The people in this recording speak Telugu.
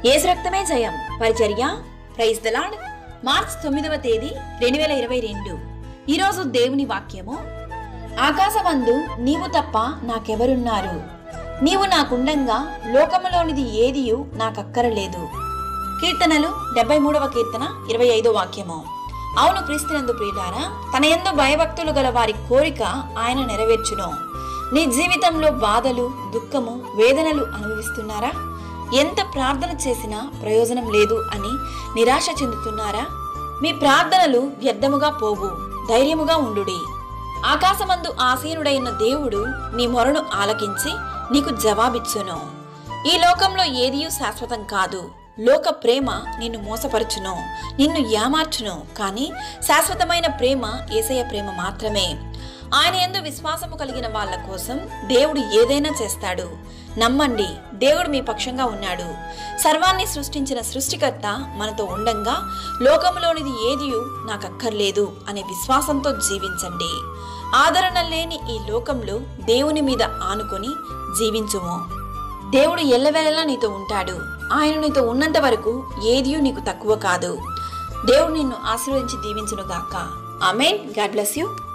ఏసు రక్తమే జయం పరిచర్య ప్రైజ్ ద లార్డ్ మార్చ్ తొమ్మిదవ తేదీ రెండు వేల ఇరవై రెండు ఈరోజు దేవుని వాక్యము ఆకాశమందు నీవు తప్ప నాకెవరున్నారు నీవు నాకుండంగా లోకములోనిది ఏదియు నాకక్కరలేదు కీర్తనలు డెబ్బై మూడవ కీర్తన ఇరవై ఐదో వాక్యము అవును క్రీస్తునందు ప్రియులారా తన ఎందు భయభక్తులు గల వారి కోరిక ఆయన నెరవేర్చును నీ జీవితంలో బాధలు దుఃఖము వేదనలు అనుభవిస్తున్నారా ఎంత ప్రార్థన చేసినా ప్రయోజనం లేదు అని నిరాశ చెందుతున్నారా మీ ప్రార్థనలు వ్యర్థముగా పోవు ధైర్యముగా ఉండుడి ఆకాశమందు ఆసీనుడైన దేవుడు నీ మొరను ఆలకించి నీకు జవాబిచ్చును ఈ లోకంలో ఏదియూ శాశ్వతం కాదు లోక ప్రేమ నిన్ను మోసపరచును నిన్ను ఏమార్చును కానీ శాశ్వతమైన ప్రేమ ఏసయ ప్రేమ మాత్రమే ఆయన ఎందు విశ్వాసము కలిగిన వాళ్ళ కోసం దేవుడు ఏదైనా చేస్తాడు నమ్మండి దేవుడు మీ పక్షంగా ఉన్నాడు సర్వాన్ని సృష్టించిన సృష్టికర్త మనతో ఉండంగా లోకములోనిది ఏదియు నాకు అక్కర్లేదు అనే విశ్వాసంతో జీవించండి ఆదరణ లేని ఈ లోకంలో దేవుని మీద ఆనుకొని జీవించుము దేవుడు ఎల్లవేళలా నీతో ఉంటాడు ఆయన నీతో ఉన్నంత వరకు ఏదియూ నీకు తక్కువ కాదు దేవుడు నిన్ను ఆశీర్వదించి దీవించునుగాక ఆమెన్ గాడ్ బ్లెస్ యూ